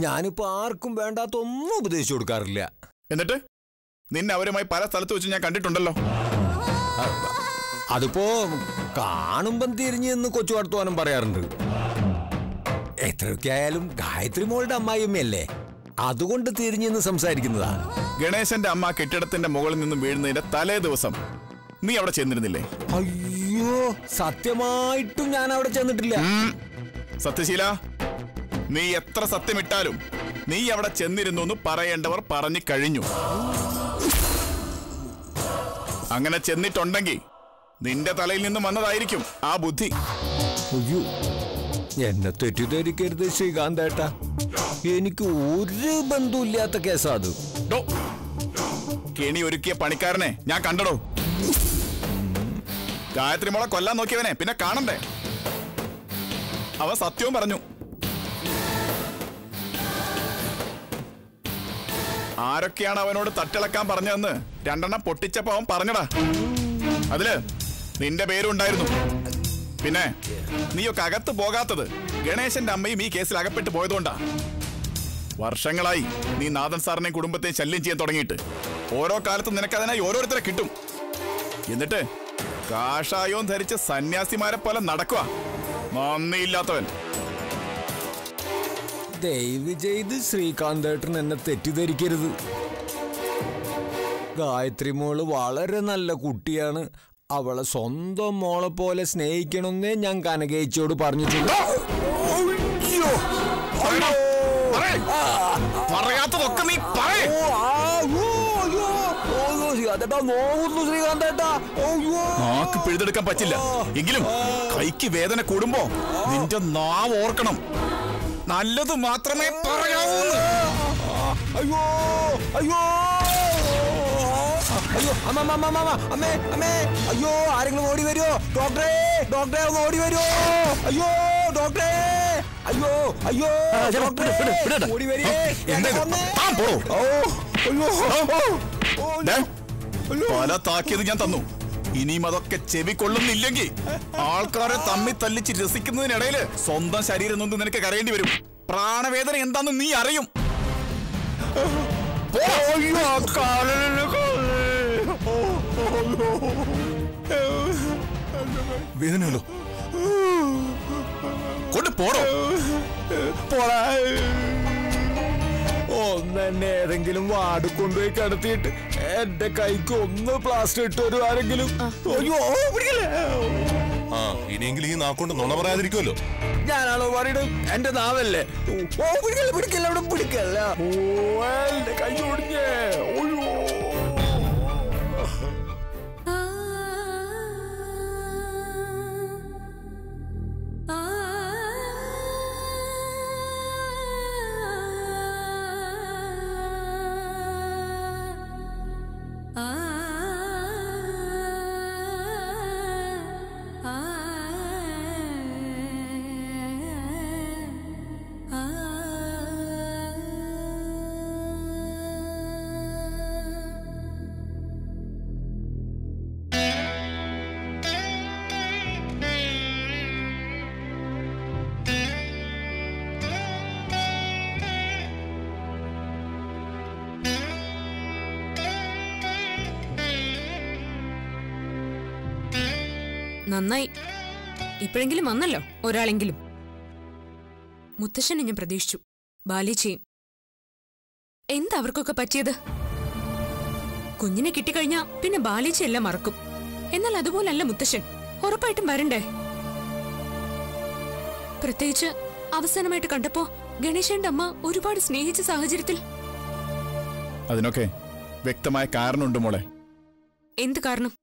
ഞാനിപ്പോ ആർക്കും വേണ്ടാത്ത ഒന്നും ഉപദേശിച്ചു കൊടുക്കാറില്ല എന്നിട്ട് നിന്നെ അവരുമായി പല സ്ഥലത്ത് വെച്ച് ഞാൻ കണ്ടിട്ടുണ്ടല്ലോ അതിപ്പോ കാണുമ്പം തിരിഞ്ഞ് നിന്ന് കൊച്ചു വർത്തമാനം പറയാറുണ്ട് എത്രയൊക്കെ ആയാലും ഗായത്രി മോളുടെ അമ്മായിയമ്മയല്ലേ അതുകൊണ്ട് തിരിഞ്ഞ് നിന്ന് സംസാരിക്കുന്നതാ ഗണേശന്റെ അമ്മ ആ കെട്ടിടത്തിന്റെ മുകളിൽ നിന്നും വീഴുന്നതിന്റെ തലേ ദിവസം നീ അവിടെ ചെന്നിരുന്നില്ലേ അയ്യോ സത്യമായിട്ടും ഞാൻ അവിടെ ചെന്നിട്ടില്ല ഉം. സത്യശീല നീ എത്ര സത്യമിട്ടാലും നീ അവിടെ ചെന്നിരുന്നു എന്ന് പറയേണ്ടവർ പറഞ്ഞു കഴിഞ്ഞു അങ്ങനെ ചെന്നിട്ടുണ്ടെങ്കിൽ നിന്റെ തലയിൽ നിന്നും വന്നതായിരിക്കും ആ ബുദ്ധി അയ്യോ എന്നെ തെറ്റിദ്ധരിക്കരുത് ശ്രീകാന്തേട്ടാ എനിക്ക് ഒരു ബന്ധമില്ലാത്ത കേസാ അത് ഡോ, കെണി ഒരുക്കിയ പണിക്കാരനെ ഞാൻ കണ്ടടോ ഗായത്രി മോളെ കൊല്ലാൻ നോക്കിയവനെ പിന്നെ കാണണ്ടേ അവൻ സത്യവും പറഞ്ഞു ആരൊക്കെയാണ് അവനോട് തട്ടിളക്കാൻ പറഞ്ഞതെന്ന് രണ്ടെണ്ണം പൊട്ടിച്ചപ്പോ അവൻ പറഞ്ഞടാ അതില് നിന്റെ പേരും ഉണ്ടായിരുന്നു പിന്നെ നീയൊക്കെ അകത്ത് പോകാത്തത് ഗണേശന്റെ അമ്മയും ഈ കേസിൽ അകപ്പെട്ട് പോയതുകൊണ്ടാ വർഷങ്ങളായി നീ നാഥൻ സാറിനെയും കുടുംബത്തെയും ശല്യം ചെയ്യാൻ തുടങ്ങിയിട്ട് ഓരോ കാലത്തും നിനക്ക് അതിനായി ഓരോരുത്തരെ കിട്ടും എന്നിട്ട് കാഷായവും ധരിച്ച് സന്യാസിമാരെ പോലെ നടക്കുക നന്ദിയില്ലാത്തവൻ ദയവ് ചെയ്ത് ശ്രീകാന്തേട്ടൻ എന്നെ തെറ്റിദ്ധരിക്കരുത് ഗായത്രി മോള് വളരെ നല്ല കുട്ടിയാണ് അവളെ സ്വന്തം മോളെ പോലെ സ്നേഹിക്കണമെന്നേ ഞാൻ കനകേച്ചിയോട് പറഞ്ഞിട്ടുണ്ട് അയ്യോ! പറയണം. പറയ്. പറയാത്തതൊക്കെ നീ പറയ്. ഓ, ആ, അയ്യോ, അയ്യോ. അയ്യോ, ശ്രീകാന്തേട്ടാ, നോവുന്നു ശ്രീകാന്തേട്ടാ. അയ്യോ. നാക്ക് പിഴുതെടുക്കാൻ പറ്റില്ല എങ്കിലും കൈക്ക് വേദന കൂടുമ്പോ നിന്റെ നാവ് ഓർക്കണം നല്ലത് മാത്രമേ പറയാവൂ അയ്യോ അയ്യോ അയ്യോ അമ്മ അമ്മ അമ്മ അമ്മ അമ്മേ അമ്മേ അയ്യോ ആരെങ്കിലും ഓടി വരുമോ ഡോക്ടറെ ഡോക്ടറെ ഒന്ന് ഓടി വരുമോ അയ്യോ ഡോക്ടറെ അയ്യോ അയ്യോ ചേട്ടാ, ഡോക്ടറെ, വിട്, വിട്, വിട്. ഓടി വരേ എന്താ ഇത്? അമ്മേ. താൻ പോടോ. ഓ അയ്യോ ഓ, ദേ, അയ്യോ. പല താക്കിയത് ഞാൻ തന്നു ഇനിയും അതൊക്കെ ചെവിക്കൊള്ളുന്നില്ലെങ്കിൽ ആൾക്കാരെ തമ്മി തല്ലിച്ച് രസിക്കുന്നതിനിടയില് സ്വന്തം ശരീരം നൊന്ന് നിനക്ക് കരയേണ്ടി വരും പ്രാണവേദന എന്താന്ന് നീ അറിയും പോ. അയ്യോ കാലിന് കാല്. ഓ, അയ്യോ. വേദനയല്ലോ കൊണ്ട് പോടോ പോടാ ഒന്നെന്നെ ഏതെങ്കിലും വാർഡ് കൊണ്ടുപോയി കിടത്തിയിട്ട് എന്റെ കൈക്ക് ഒന്ന് പ്ലാസ്റ്റർ ഇട്ട് ഒരു ആരെങ്കിലും അയ്യോ പിടിക്കല്ലേ ആ ഇനിയെങ്കിലും ഈ നാക്കൊണ്ട് നുണ പറയാതിരിക്കുമല്ലോ ഞാനാണോ പറയുന്നത് എന്റെ നാവല്ലേ ഓ പിടിക്കല്ല പിടിക്കല്ല അവിടെ പിടിക്കല്ല ഓ എന്റെ കൈ ഒടിഞ്ഞേ അയ്യോ നന്നായി ഇപ്പോഴെങ്കിലും വന്നല്ലോ ഒരാളെങ്കിലും മുത്തശ്ശനെ ഞാൻ പ്രതീക്ഷിച്ചു ബാലിച്ചയും എന്താ അവർക്കൊക്കെ പറ്റിയത് കുഞ്ഞിനെ കിട്ടിക്കഴിഞ്ഞാ പിന്നെ ബാലിച്ച എല്ലാം മറക്കും എന്നാൽ അതുപോലല്ല മുത്തശ്ശൻ ഉറപ്പായിട്ടും വരണ്ടേ പ്രത്യേകിച്ച് അവസാനമായിട്ട് കണ്ടപ്പോ ഗണേശന്റെ അമ്മ ഒരുപാട് സ്നേഹിച്ച സാഹചര്യത്തിൽ അതിനൊക്കെ വ്യക്തമായ കാരണമുണ്ട് മോളെ എന്ത് കാരണം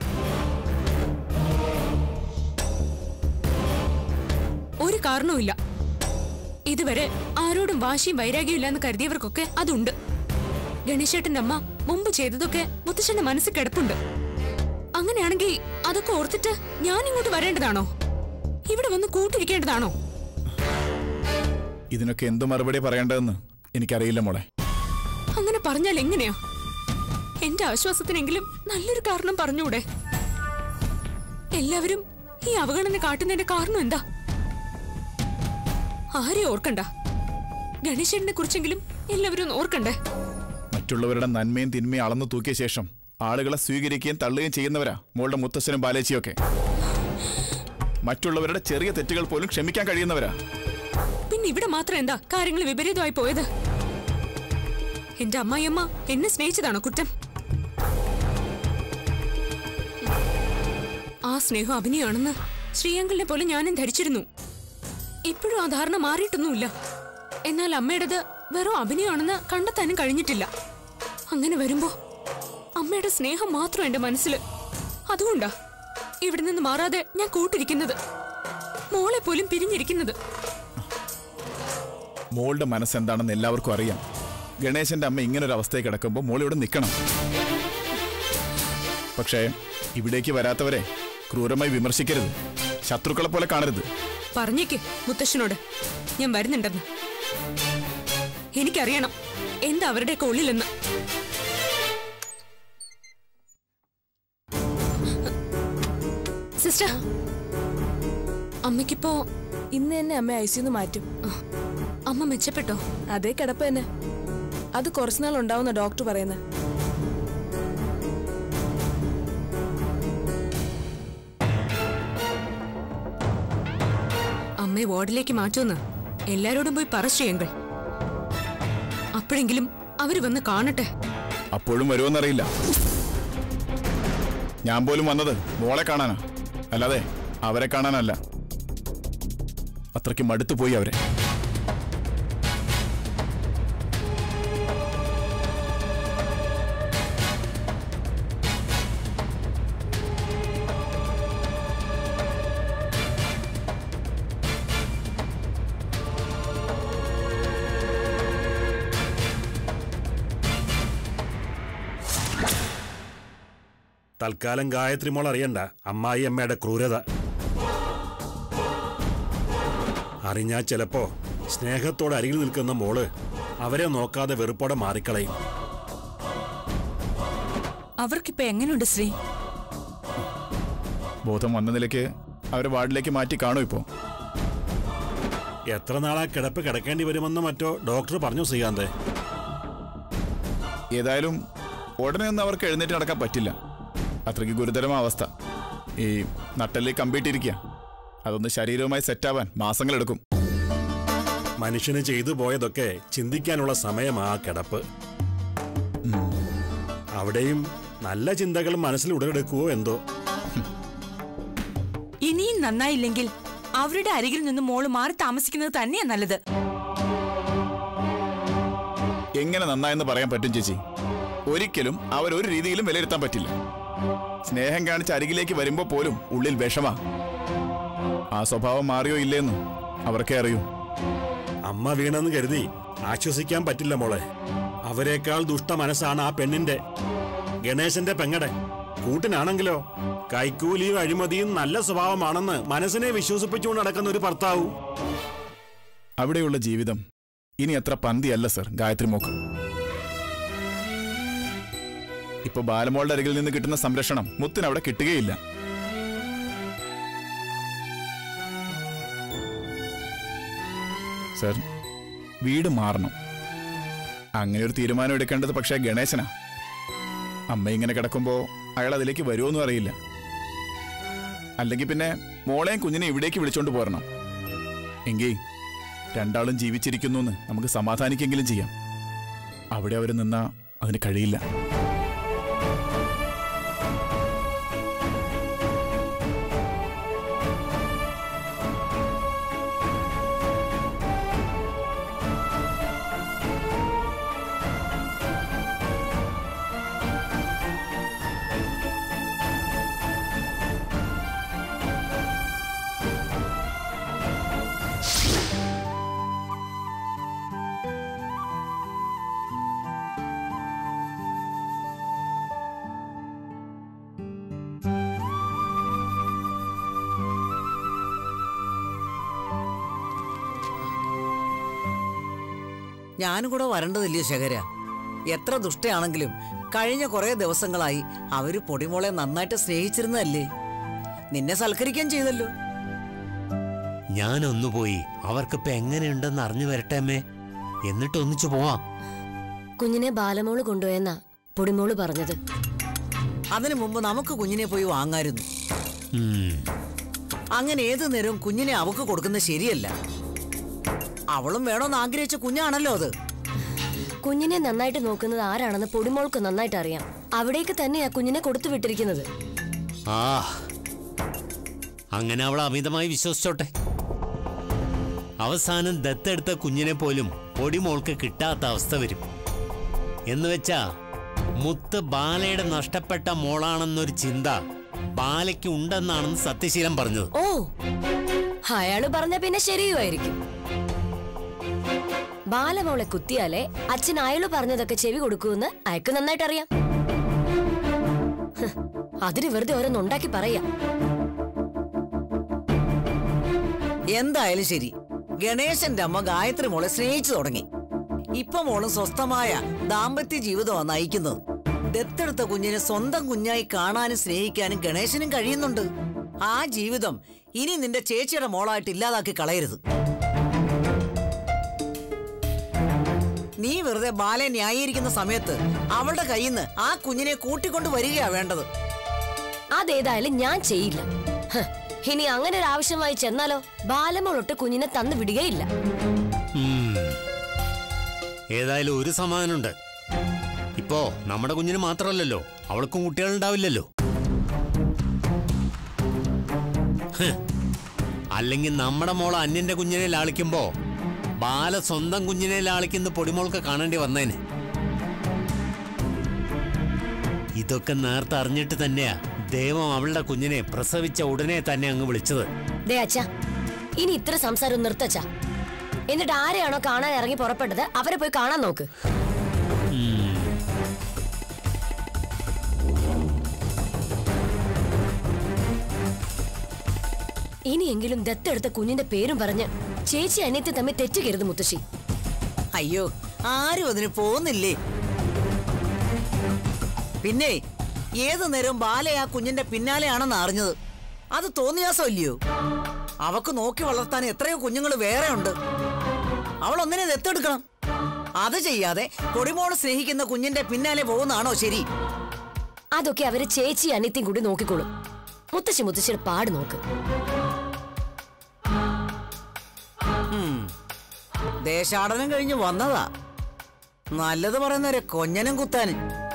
ഒരു കാരണവുമില്ല ഇതുവരെ ആരോടും വാശിയും വൈരാഗ്യവും ഇല്ലാന്ന് കരുതിയവർക്കൊക്കെ അതുണ്ട് ഗണേശേട്ടന്റെ അമ്മ മുമ്പ് ചെയ്തതൊക്കെ മുത്തശ്ശന്റെ മനസ്സിൽ കിടപ്പുണ്ട് അങ്ങനെയാണെങ്കിൽ അതൊക്കെ ഓർത്തിട്ട് ഞാൻ ഇങ്ങോട്ട് വരേണ്ടതാണോ ഇവിടെ വന്ന് കൂട്ടിരിക്കേണ്ടതാണോ ഇതിനൊക്കെ എന്ത് മറുപടി പറയേണ്ടതെന്ന് എനിക്കറിയില്ല മോളെ അങ്ങനെ പറഞ്ഞാൽ എങ്ങനെയാ എന്റെ ആശ്വാസത്തിനെങ്കിലും നല്ലൊരു കാരണം പറഞ്ഞൂടെ എല്ലാവരും ഈ അവഗണന കാട്ടുന്നതിന്റെ കാരണം എന്താ ആരെയും ഓർക്കണ്ട ഗണേശേട്ടനെ കുറിച്ചെങ്കിലും എല്ലാവരും ഒന്ന് ഓർക്കണ്ടേ മറ്റുള്ളവരുടെ നന്മയും തിന്മയും അളന്നു തൂക്കിയ ശേഷം ആളുകളെ സ്വീകരിക്കുകയും തള്ളുകയും ചെയ്യുന്നവരാ മോളുടെ മുത്തശ്ശനും ബാലേച്ചിയൊക്കെ മറ്റുള്ളവരുടെ ചെറിയ തെറ്റുകൾ പോലും ക്ഷമിക്കാൻ കഴിയുന്നവരാ പിന്നെ ഇവിടെ മാത്രം എന്താ കാര്യങ്ങൾ വിപരീതമായി പോയത് എന്റെ അമ്മായിയമ്മ എന്നെ സ്നേഹിച്ചതാണോ കുറ്റം ആ സ്നേഹം അഭിനയമാണെന്ന് ശ്രീയങ്കളിനെ പോലെ ഞാനും ധരിച്ചിരുന്നു ഇപ്പോഴും ആ ധാരണ മാറിയിട്ടൊന്നുമില്ല എന്നാൽ അമ്മയുടേത് വെറും അഭിനയമാണെന്ന് കണ്ടെത്താനും കഴിഞ്ഞിട്ടില്ല അങ്ങനെ വരുമ്പോ അമ്മയുടെ സ്നേഹം മാത്രം എന്റെ മനസ്സിൽ അതുകൊണ്ടാ ഇവിടെ നിന്ന് മാറാതെ ഞാൻ കൂട്ടിരിക്കുന്നത് മോളെ പോലും പിരിഞ്ഞിരിക്കുന്നത് മോളുടെ മനസ്സെന്താണെന്ന് എല്ലാവർക്കും അറിയാം ഗണേശന്റെ അമ്മ ഇങ്ങനൊരു അവസ്ഥയിൽ കിടക്കുമ്പോൾ മോൾ ഇവിടെ നിൽക്കണം പക്ഷേ ഇവിടേക്ക് വരാത്തവരെ ക്രൂരമായി വിമർശിക്കരുത് ശത്രുക്കളെ പോലെ കാണരുത് പറഞ്ഞേക്ക് മുത്തശ്ശനോട് ഞാൻ വരുന്നുണ്ടെന്ന് എനിക്കറിയണം എന്താ അവരുടെയൊക്കെ ഉള്ളിലെന്ന് സിസ്റ്റർ അമ്മയ്ക്കിപ്പോ ഇന്ന് തന്നെ അമ്മ ഐസിന്ന് മാറ്റും അമ്മ മെച്ചപ്പെട്ടോ അതേ കിടപ്പ് തന്നെ അത് കുറച്ചുനാൾ ഉണ്ടാവുന്ന ഡോക്ടർ പറയുന്നത് അമ്മയെ വാർഡിലേക്ക് മാറ്റുമെന്ന് എല്ലാരോടും പോയി പറ ശ്രീയങ്കൾ അപ്പോഴെങ്കിലും അവര് വന്ന് കാണട്ടെ അപ്പോഴും വരുമെന്നറിയില്ല ഞാൻ പോലും വന്നത് മോളെ കാണാനാ അല്ലാതെ അവരെ കാണാനല്ല അത്രയ്ക്ക് മടുത്തു പോയി അവരെ തൽക്കാലം ഗായത്രി മോൾ അറിയണ്ട അമ്മായി അമ്മയുടെ ക്രൂരത അറിഞ്ഞാ ചിലപ്പോ സ്നേഹത്തോടെ അരികിൽ നിൽക്കുന്ന മോള് അവരെ നോക്കാതെ വെറുപ്പോടെ മാറിക്കളയും അവർക്കിപ്പോ എങ്ങനെയുണ്ട് ശ്രീ ബോധം വന്ന നിലയ്ക്ക് അവരെ വാർഡിലേക്ക് മാറ്റി കാണൂ ഇപ്പോ എത്ര നാളാ കിടപ്പ് കിടക്കേണ്ടി വരുമെന്ന് മറ്റോ ഡോക്ടർ പറഞ്ഞു ശ്രീകാന്തേ ഏതായാലും ഉടനെ ഒന്നും അവർക്ക് എഴുന്നേറ്റ് നടക്കാൻ പറ്റില്ല അത്രയ്ക്ക് ഗുരുതരമായ അവസ്ഥ ഈ നട്ടലിൽ കമ്പിയിട്ടിരിക്കുക അതൊന്ന് ശരീരവുമായി സെറ്റാവാൻ മാസങ്ങളെടുക്കും മനുഷ്യന് ചെയ്തു പോയതൊക്കെ ചിന്തിക്കാനുള്ള സമയമാ ആ കിടപ്പ് അവിടെയും നല്ല ചിന്തകൾ മനസ്സിൽ ഉടലെടുക്കുവോ എന്തോ ഇനിയും നന്നായില്ലെങ്കിൽ അവരുടെ അരികിൽ നിന്ന് മോള് മാറി താമസിക്കുന്നത് തന്നെയാ നല്ലത് എങ്ങനെ നന്നായെന്ന് പറയാൻ പറ്റും ചേച്ചി ഒരിക്കലും അവർ ഒരു രീതിയിലും വിലയിരുത്താൻ പറ്റില്ല സ്നേഹം കാണിച്ച് അരികിലേക്ക് വരുമ്പോൾ പോലും ഉള്ളിൽ വിഷമാ ആ സ്വഭാവം മാറിയോ ഇല്ലേന്ന് അവർക്കേ അറിയൂ അമ്മ വീണെന്ന് കരുതി ആശ്വസിക്കാൻ പറ്റില്ല മോളെ അവരെക്കാൾ ദുഷ്ട മനസ്സാണ് ആ പെണ്ണിന്റെ ഗണേശന്റെ പെങ്ങടെ കൂട്ടിനാണെങ്കിലോ കൈക്കൂലിയും അഴിമതിയും നല്ല സ്വഭാവമാണെന്ന് മനസ്സിനെ വിശ്വസിപ്പിച്ചുകൊണ്ട് നടക്കുന്ന ഒരു ഭർത്താവു അവിടെയുള്ള ജീവിതം ഇനി അത്ര പന്തിയല്ല സർ ഗായത്രി മോക്ക് ഇപ്പൊ ബാലമോളുടെ അരികിൽ നിന്ന് കിട്ടുന്ന സംരക്ഷണം മുത്തിന് അവിടെ കിട്ടുകയില്ല സർ വീട് മാറണം അങ്ങനെ ഒരു തീരുമാനം എടുക്കേണ്ടത് പക്ഷേ ഗണേശനാ അമ്മ ഇങ്ങനെ കിടക്കുമ്പോ അയാൾ അതിലേക്ക് വരുമോന്നും അറിയില്ല അല്ലെങ്കിൽ പിന്നെ മോളെയും കുഞ്ഞിനെ ഇവിടേക്ക് വിളിച്ചോണ്ട് പോരണം എങ്കിൽ രണ്ടാളും ജീവിച്ചിരിക്കുന്നു എന്ന് നമുക്ക് സമാധാനിക്കെങ്കിലും ചെയ്യാം അവിടെ അവർ നിന്നാ അതിന് കഴിയില്ല ഞാനും കൂടെ വരേണ്ടതില്ലേ ശേഖര എത്ര ദുഷ്ടയാണെങ്കിലും കഴിഞ്ഞ കുറേ ദിവസങ്ങളായി അവര് പൊടിമോളെ നന്നായിട്ട് സ്നേഹിച്ചിരുന്നതല്ലേ നിന്നെ സൽക്കരിക്കുകയും ചെയ്തല്ലോ ഞാനൊന്നു പോയി അവർക്കിപ്പോ എങ്ങനെയുണ്ടെന്ന് അറിഞ്ഞു വരട്ടെ അമ്മേ എന്നിട്ട് ഒന്നിച്ചു പോവാം കുഞ്ഞിനെ ബാലമോള് കൊണ്ടുപോയെന്നാ പൊടിമോള് പറഞ്ഞത് അതിനു മുമ്പ് നമുക്ക് കുഞ്ഞിനെ പോയി വാങ്ങായിരുന്നു ഉം. അങ്ങനെ ഏതു നേരവും കുഞ്ഞിനെ അവക്ക് കൊടുക്കുന്നത് ശരിയല്ല അവളും വേണമെന്ന് ആഗ്രഹിച്ച കുഞ്ഞാണല്ലോ അത് കുഞ്ഞിനെ നന്നായിട്ട് നോക്കുന്നത് ആരാണെന്ന് പൊടിമോൾക്ക് നന്നായിട്ട് അറിയാം അവിടേക്ക് തന്നെയാ കുഞ്ഞിനെ കൊടുത്തു വിട്ടിരിക്കുന്നത് ആ അങ്ങനെ അവൾ അമിതമായി വിശ്വസിച്ചോട്ടെ അവസാനം ദത്തെടുത്ത കുഞ്ഞിനെ പോലും പൊടിമോൾക്ക് കിട്ടാത്ത അവസ്ഥ വരും എന്ന് വെച്ചാ മുത്ത് ബാലയുടെ നഷ്ടപ്പെട്ട മോളാണെന്നൊരു ചിന്ത ബാലയ്ക്ക് ഉണ്ടെന്നാണെന്ന് സത്യശീലൻ പറഞ്ഞത് ഓ അയാള് പറഞ്ഞ പിന്നെ ശരിയുമായിരിക്കും ബാലമോളെ കുത്തിയാലേ അച്ഛൻ അയാള് പറഞ്ഞതൊക്കെ ചെവി കൊടുക്കൂന്ന് അയക്ക് നന്നായിട്ട് അറിയാം ഹ്, അതിന് വെറുതെ ഓരോന്നുണ്ടാക്കി പറയാ എന്തായാലും ശരി ഗണേശന്റെ അമ്മ ഗായത്രി മോളെ സ്നേഹിച്ചു തുടങ്ങി ഇപ്പൊ മോളും സ്വസ്ഥമായ ദാമ്പത്യ ജീവിതമാണ് നയിക്കുന്നത് ദത്തെടുത്ത കുഞ്ഞിനെ സ്വന്തം കുഞ്ഞായി കാണാനും സ്നേഹിക്കാനും ഗണേശനും കഴിയുന്നുണ്ട് ആ ജീവിതം ഇനി നിന്റെ ചേച്ചിയുടെ മോളായിട്ട് ഇല്ലാതാക്കി കളയരുത് നീ വെറുതെ ബാലയെ ന്യായീകരിക്കുന്ന സമയത്ത് അവളുടെ കയ്യിൽ നിന്ന് ആ കുഞ്ഞിനെ കൂട്ടിക്കൊണ്ട് വരികയാ വേണ്ടത് അതേതായാലും ഞാൻ ചെയ്യില്ല ഹ്, ഇനി അങ്ങനെ ഒരു ആവശ്യമായി ചെന്നാലോ ബാലമോളൊട്ട് കുഞ്ഞിനെ തന്നു വിടുകയില്ല ഉം. ഏതായാലും ഒരു സമാധാനമുണ്ട് ഇപ്പോ നമ്മുടെ കുഞ്ഞിന് മാത്രമല്ലല്ലോ അവൾക്കും കുട്ടികളുണ്ടാവില്ലല്ലോ ഹ്. അല്ലെങ്കിൽ നമ്മുടെ മോൾ അന്യന്റെ കുഞ്ഞിനെ ലാളിക്കുമ്പോ ബാല സ്വന്തം കുഞ്ഞിനെ ലാളിക്കുന്ന പൊടിമോൾക്ക് കാണേണ്ടി വന്നേനെ ഇതൊക്കെ നേരത്തെ അറിഞ്ഞിട്ട് തന്നെയാ ദൈവം അവളുടെ കുഞ്ഞിനെ പ്രസവിച്ച ഉടനെ തന്നെ അങ്ങ് വിളിച്ചത് ദേ അച്ഛാ ഇനി ഇത്ര സംസാരം നിർത്തച്ചാ എന്നിട്ട് ആരെയാണോ കാണാൻ ഇറങ്ങി പുറപ്പെട്ടത് അവരെ പോയി കാണാൻ നോക്ക് ഇനിയെങ്കിലും ദത്തെടുത്ത കുഞ്ഞിന്റെ പേരും പറഞ്ഞ് ചേച്ചി അനിയത്തി തമ്മിൽ തെറ്റുകരുത് മുത്തശ്ശി അയ്യോ ആരും അതിന് പോകുന്നില്ലേ പിന്നെ ഏതു നേരവും ബാല ആ കുഞ്ഞിന്റെ പിന്നാലെയാണെന്ന് അറിഞ്ഞത് അത് തോന്നിയാസമല്ലയോ അവക്ക് നോക്കി വളർത്താൻ എത്രയോ കുഞ്ഞുങ്ങൾ വേറെ ഉണ്ട് അവൾ ഒന്നിനെ ദത്തെടുക്കണം അത് ചെയ്യാതെ കൊടിമോള് സ്നേഹിക്കുന്ന കുഞ്ഞിന്റെ പിന്നാലെ പോകുന്നതാണോ ശരി അതൊക്കെ അവര് ചേച്ചി അനിയത്തിയും കൂടി നോക്കിക്കോളും മുത്തശ്ശി മുത്തശ്ശിയുടെ പാട് നോക്ക് ദേശാടനം കഴിഞ്ഞ് വന്നതാ നല്ലത് പറയുന്നവരെ കൊഞ്ഞനും കുത്താനും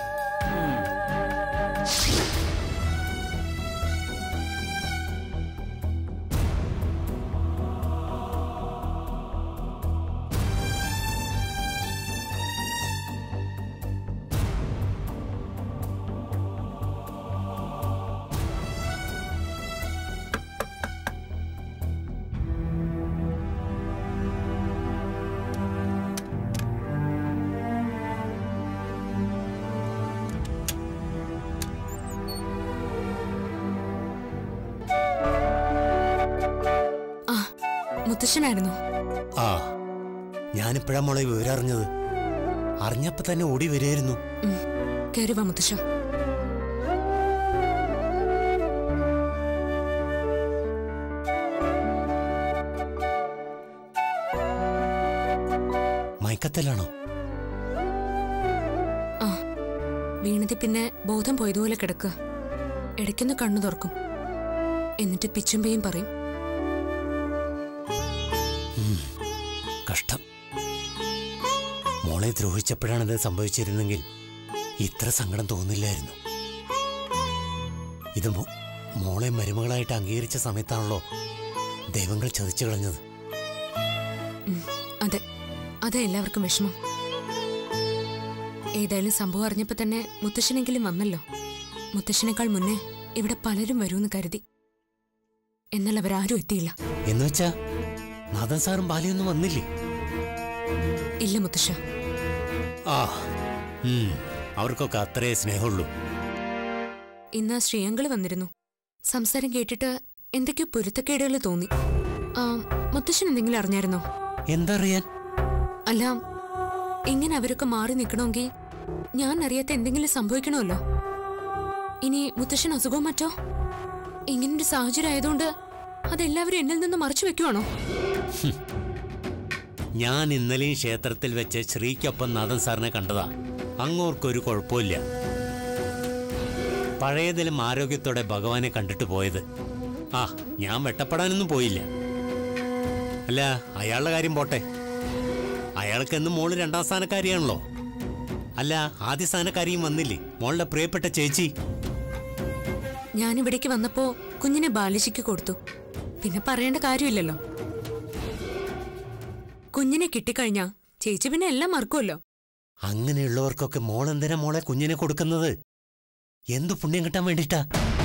ആ മുത്തശ്ശനായിരുന്നു ആ ഞാനിപ്പോഴാ മോളെ വിവരം അറിഞ്ഞത് അറിഞ്ഞപ്പോ തന്നെ ഓടി വരികയായിരുന്നു ഉം. കയറി വാ മുത്തശ്ശ മയക്കത്തിലാണോ ആ വീണതി പിന്നെ ബോധം പോയതുപോലെ കിടക്കുക ഇടയ്ക്കൊന്ന് കണ്ണു തുറക്കും എന്നിട്ട് പിച്ചുമ്പയും പറയും കഷ്ടം മോളെ ദ്രോഹിച്ചപ്പോഴാണിത് സംഭവിച്ചിരുന്നെങ്കിൽ ഇത്ര സങ്കടം തോന്നില്ലായിരുന്നു ഇത് മോ- മോളെ മരുമകളായിട്ട് അംഗീകരിച്ച സമയത്താണല്ലോ ദൈവങ്ങൾ ചതിച്ചു കളഞ്ഞത് ഉം, അതെ അതെ എല്ലാവർക്കും വിഷമം ഏതായാലും സംഭവം അറിഞ്ഞപ്പോ തന്നെ മുത്തശ്ശനെങ്കിലും വന്നല്ലോ മുത്തശ്ശനേക്കാൾ മുന്നേ ഇവിടെ പലരും വരുമെന്ന് കരുതി എന്നാൽ അവരാരും എത്തിയില്ല എന്നുവെച്ചാ നാഥൻ സാറും ബാലയൊന്നും വന്നില്ലേ ഇല്ല മുത്തശ്ശ ആ ഉം, അവർക്കൊക്കെ അത്രേ സ്നേഹമുള്ളൂ ഇന്ന് ആ ശ്രീയങ്കള് വന്നിരുന്നു സംസാരം കേട്ടിട്ട് എന്തൊക്കെയോ പൊരുത്തക്കേടുകൾ തോന്നി ആ, മുത്തശ്ശൻ എന്തെങ്കിലും അറിഞ്ഞായിരുന്നോ എന്തറിയാൻ അല്ല ഇങ്ങനെ അവരൊക്കെ മാറി നിൽക്കണമെങ്കിൽ ഞാൻ അറിയാത്ത എന്തെങ്കിലും സംഭവിക്കണമല്ലോ ഇനി മുത്തശ്ശൻ അസുഖവും മറ്റോ ഇങ്ങനൊരു സാഹചര്യം ആയതുകൊണ്ട് അതെല്ലാവരും എന്നിൽ നിന്ന് മറച്ചു വെക്കുവാണോ ഞാൻ ഇന്നലെയും ക്ഷേത്രത്തിൽ വെച്ച് ശ്രീക്കൊപ്പം നാഥൻ സാറിനെ കണ്ടതാ അങ്ങോർക്കൊരു കുഴപ്പമില്ല പഴയതിലും ആരോഗ്യത്തോടെ ഭഗവാനെ കണ്ടിട്ട് പോയത് ആ ഞാൻ വെട്ടപ്പെടാനൊന്നും പോയില്ല അല്ല അയാളുടെ കാര്യം പോട്ടെ അയാൾക്ക് എന്നും മോള് രണ്ടാം സ്ഥാനക്കാരിയാണല്ലോ അല്ല ആദ്യ സ്ഥാനക്കാരിയും വന്നില്ലേ മോളുടെ പ്രിയപ്പെട്ട ചേച്ചി ഞാൻ ഇവിടേക്ക് വന്നപ്പോ കുഞ്ഞിനെ ബാലിശയ്ക്ക് കൊടുത്തു പിന്നെ പറയേണ്ട കാര്യമില്ലല്ലോ കുഞ്ഞിനെ കിട്ടിക്കഴിഞ്ഞാ ചേച്ചി പിന്നെ എല്ലാം മറക്കുമല്ലോ അങ്ങനെയുള്ളവർക്കൊക്കെ മോളെന്തിനാ മോളെ കുഞ്ഞിനെ കൊടുക്കുന്നത് എന്തു പുണ്യം കിട്ടാൻ വേണ്ടിട്ടാ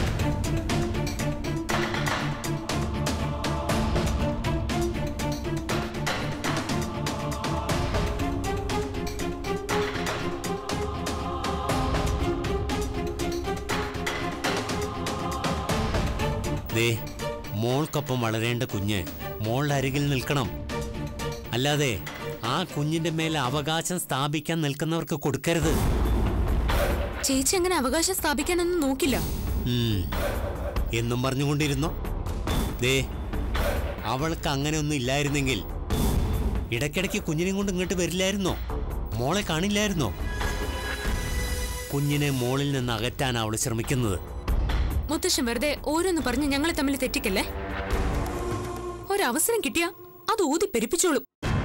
ദേ മോൾക്കൊപ്പം വളരേണ്ട കുഞ്ഞ് മോളുടെ അരികിൽ നിൽക്കണം അല്ലാതെ ആ കുഞ്ഞിന്റെ മേലെ അവകാശം സ്ഥാപിക്കാൻ നിൽക്കുന്നവർക്ക് കൊടുക്കരുത് ചേച്ചി അങ്ങനെ അവകാശം സ്ഥാപിക്കാനൊന്നും നോക്കില്ല ഉം. എന്നും പറഞ്ഞുകൊണ്ടിരുന്നോ ദേ അവൾക്ക് അങ്ങനെയൊന്നും ഇല്ലായിരുന്നെങ്കിൽ ഇടയ്ക്കിടയ്ക്ക് കുഞ്ഞിനെയും കൊണ്ട് ഇങ്ങോട്ട് വരില്ലായിരുന്നോ മോളെ കാണില്ലായിരുന്നോ കുഞ്ഞിനെ മോളിൽ നിന്ന് അകറ്റാൻ അവൾ ശ്രമിക്കുന്നത് മുത്തശ്ശൻ വെറുതെ ഓരോന്ന് പറഞ്ഞ് ഞങ്ങളെ തമ്മിൽ തെറ്റിക്കല്ലേ ഒരവസരം കിട്ടിയാ അത് ഊതി പെരുപ്പിച്ചോളും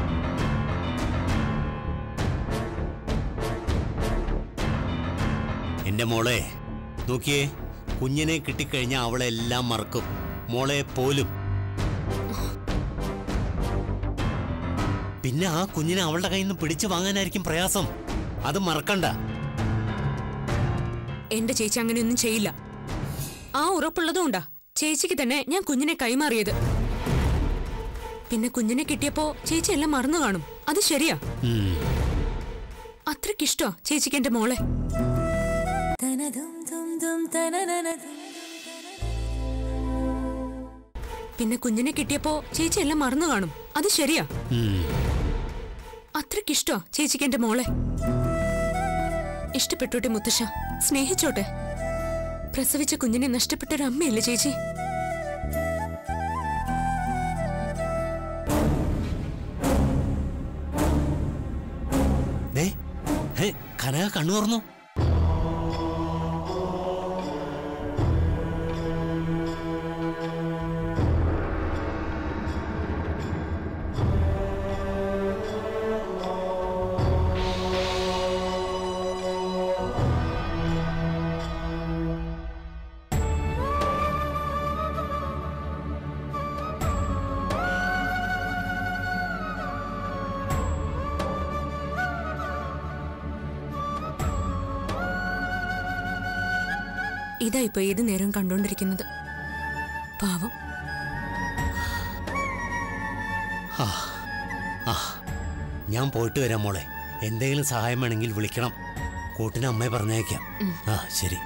എന്റെ മോളെ നോക്കിയേ കുഞ്ഞിനെ കിട്ടിക്കഴിഞ്ഞാൽ അവളെല്ലാം മറക്കും മോളെ പോലും പിന്നെ ആ കുഞ്ഞിനെ അവളുടെ കയ്യിൽ നിന്ന് പിടിച്ചു വാങ്ങാനായിരിക്കും പ്രയാസം അത് മറക്കണ്ട എന്റെ ചേച്ചി അങ്ങനെയൊന്നും ചെയ്യില്ല ആ ഉറപ്പുള്ളതുകൊണ്ടാ ചേച്ചിക്ക് തന്നെ ഞാൻ കുഞ്ഞിനെ കൈമാറിയത് പിന്നെ കുഞ്ഞിനെ കിട്ടിയപ്പോ ചേച്ചി എല്ലാം മറന്നു കാണും അത് ശരിയാ ഉം. അത്രയ്ക്കിഷ്ടോ ചേച്ചിക്ക് എന്റെ മോളെ പിന്നെ കുഞ്ഞിനെ കിട്ടിയപ്പോ ചേച്ചി എല്ലാം മറന്നു കാണും അത് ശരിയാ ഉം. അത്രയ്ക്കിഷ്ടോ ചേച്ചിക്ക് എന്റെ മോളെ ഇഷ്ടപ്പെട്ടോട്ടെ മുത്തശ്ശ സ്നേഹിച്ചോട്ടെ പ്രസവിച്ച കുഞ്ഞിനെ നഷ്ടപ്പെട്ട ഒരു അമ്മയല്ലേ ചേച്ചി ദേ ഹേ കനക കണ്ണു തുറന്നു ഇതാ ഇപ്പൊ ഏത് നേരവും കണ്ടോണ്ടിരിക്കുന്നത് പാവം ആ ആ ഞാൻ പോയിട്ട് വരാം മോളെ എന്തെങ്കിലും സഹായം വേണമെങ്കിൽ വിളിക്കണം കൂട്ടിന് അമ്മയെ പറഞ്ഞേക്കാം ആ ശരി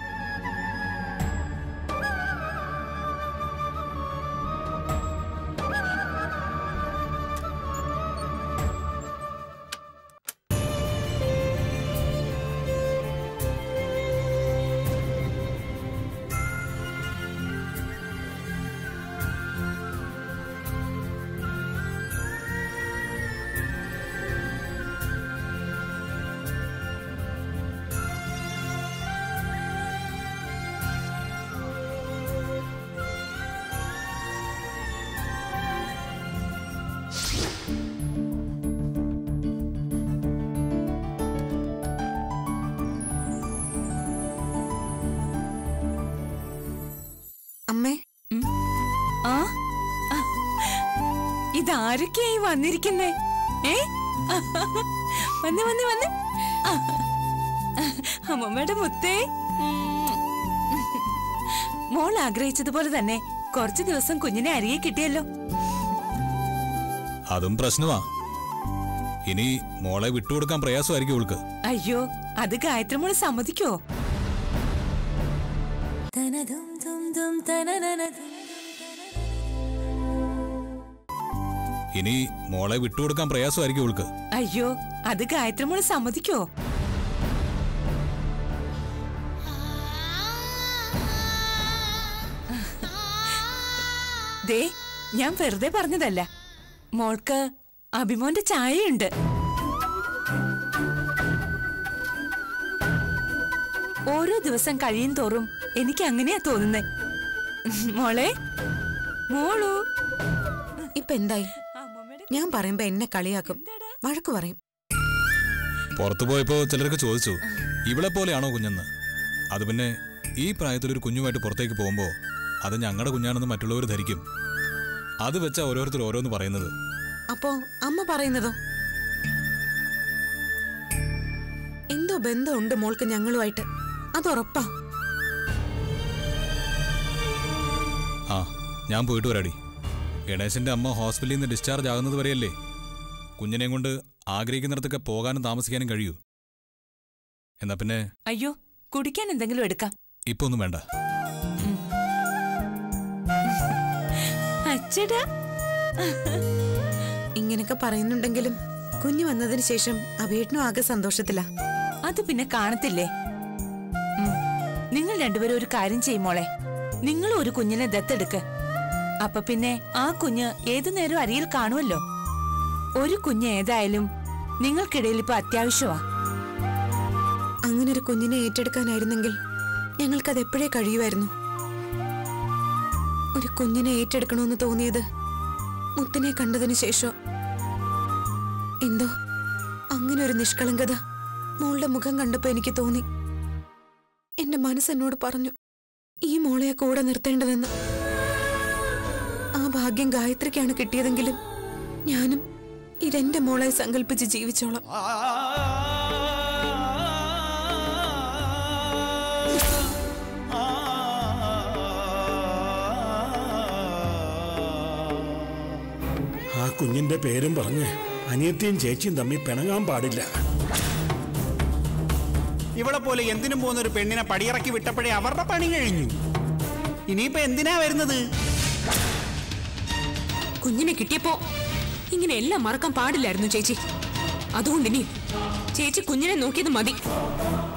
അമ്മേ ആ ആ. ഇതാരൊക്കെയായി വന്നിരിക്കുന്നേ ഏ വന്ന് വന്ന് വന്ന് ആ. അമ്മമ്മയുടെ മുത്തേ ഉം. മോൾ ആഗ്രഹിച്ചതുപോലെ തന്നെ കുറച്ചു ദിവസം കുഞ്ഞിനെ അരികെ കിട്ടിയല്ലോ അതും പ്രശ്നമാ ഇനി മോളെ വിട്ടുകൊടുക്കാൻ പ്രയാസമായിരിക്കും ഇവൾക്ക് അയ്യോ അത് ഗായത്രി മോള് സമ്മതിക്കോ ഇനി മോളെ വിട്ടുകൊടുക്കാൻ പ്രയാസമായിരിക്കും ഇവൾക്ക് അയ്യോ അത് ഗായത്രി മോള് സമ്മതിക്കോ ദേ ഞാൻ വെറുതെ പറഞ്ഞതല്ല മോൾക്ക് അഭിമോന്റെ ചായയുണ്ട് ഓരോ ദിവസം കഴിയും തോറും എനിക്ക് അങ്ങനെയാ തോന്നുന്നേ മോളെ മോളു ഇപ്പൊ എന്തായി ഞാൻ പറയുമ്പോ എന്നെ കളിയാക്കും വഴക്കു പറയും പുറത്തു പോയപ്പോ ചിലരൊക്കെ ചോദിച്ചു ഇവളെ പോലെയാണോ കുഞ്ഞെന്ന് അത് പിന്നെ ഈ പ്രായത്തിൽ ഒരു കുഞ്ഞുമായിട്ട് പുറത്തേക്ക് പോകുമ്പോ അത് ഞങ്ങളുടെ കുഞ്ഞാണെന്ന് മറ്റുള്ളവർ ധരിക്കും അത് വെച്ചാ ഓരോരുത്തർ ഓരോന്ന് പറയുന്നത് അപ്പോ അമ്മ പറയുന്നതോ എന്തോ ബന്ധമുണ്ട് മോൾക്ക് ഞങ്ങളുമായിട്ട് അതുറപ്പാ ആ ഞാൻ പോയിട്ട് വരാടി ഗണേശന്റെ അമ്മ ഹോസ്പിറ്റലിൽ നിന്ന് ഡിസ്ചാർജ് ആകുന്നത് വരെയല്ലേ കുഞ്ഞിനെയും കൊണ്ട് ആഗ്രഹിക്കുന്നിടത്തൊക്കെ പോകാനും താമസിക്കാനും കഴിയൂ എന്നാ പിന്നെ അയ്യോ കുടിക്കാൻ എന്തെങ്കിലും എടുക്കാം ഇപ്പൊ ഒന്നും വേണ്ട അച്ചടാ ഇങ്ങനൊക്കെ പറയുന്നുണ്ടെങ്കിലും കുഞ്ഞു വന്നതിന് ശേഷം അഭേട്ടനും ആകെ സന്തോഷത്തിലാ അത് പിന്നെ കാണത്തില്ലേ ഉം. നിങ്ങൾ രണ്ടുപേരും ഒരു കാര്യം ചെയ്യും മോളെ നിങ്ങൾ ഒരു കുഞ്ഞിനെ ദത്തെടുക്ക് അപ്പൊ പിന്നെ ആ കുഞ്ഞ് ഏതു നേരം അരിയിൽ കാണുമല്ലോ ഒരു കുഞ്ഞ് ഏതായാലും നിങ്ങൾക്കിടയിൽ ഇപ്പൊ അത്യാവശ്യമാ അങ്ങനെ ഒരു കുഞ്ഞിനെ ഏറ്റെടുക്കാനായിരുന്നെങ്കിൽ ഞങ്ങൾക്കത് എപ്പോഴേ കഴിയുമായിരുന്നു ഒരു കുഞ്ഞിനെ ഏറ്റെടുക്കണമെന്ന് തോന്നിയത് മുത്തിനെ കണ്ടതിന് ശേഷം എന്തോ അങ്ങനെ ഒരു നിഷ്കളങ്കത മോളുടെ മുഖം കണ്ടപ്പോ എനിക്ക് തോന്നി എന്റെ മനസ്സെന്നോട് പറഞ്ഞു ഈ മോളെ കൂടെ നിർത്തേണ്ടതെന്ന് ആ ഭാഗ്യം ഗായത്രിക്കാണ് കിട്ടിയതെങ്കിലും ഞാനും ഇതെന്റെ മോളെ സങ്കല്പിച്ച് ജീവിച്ചോളാം ആ കുഞ്ഞിന്റെ പേരും പറഞ്ഞ് അനിയത്തിയും ചേച്ചിയും തമ്മിൽ പിണങ്ങാൻ പാടില്ല ഇവളെ പോലെ എന്തിനും പോകുന്ന ഒരു പെണ്ണിനെ പടിയിറക്കി വിട്ടപ്പോഴേ അവരുടെ പണി കഴിഞ്ഞു ഇനിയിപ്പോ എന്തിനാ വരുന്നത് കുഞ്ഞിനെ കിട്ടിയപ്പോ ഇങ്ങനെ എല്ലാം മറക്കാൻ പാടില്ലായിരുന്നു ചേച്ചി അതുകൊണ്ട് ഇനി ചേച്ചി കുഞ്ഞിനെ നോക്കിയത് മതി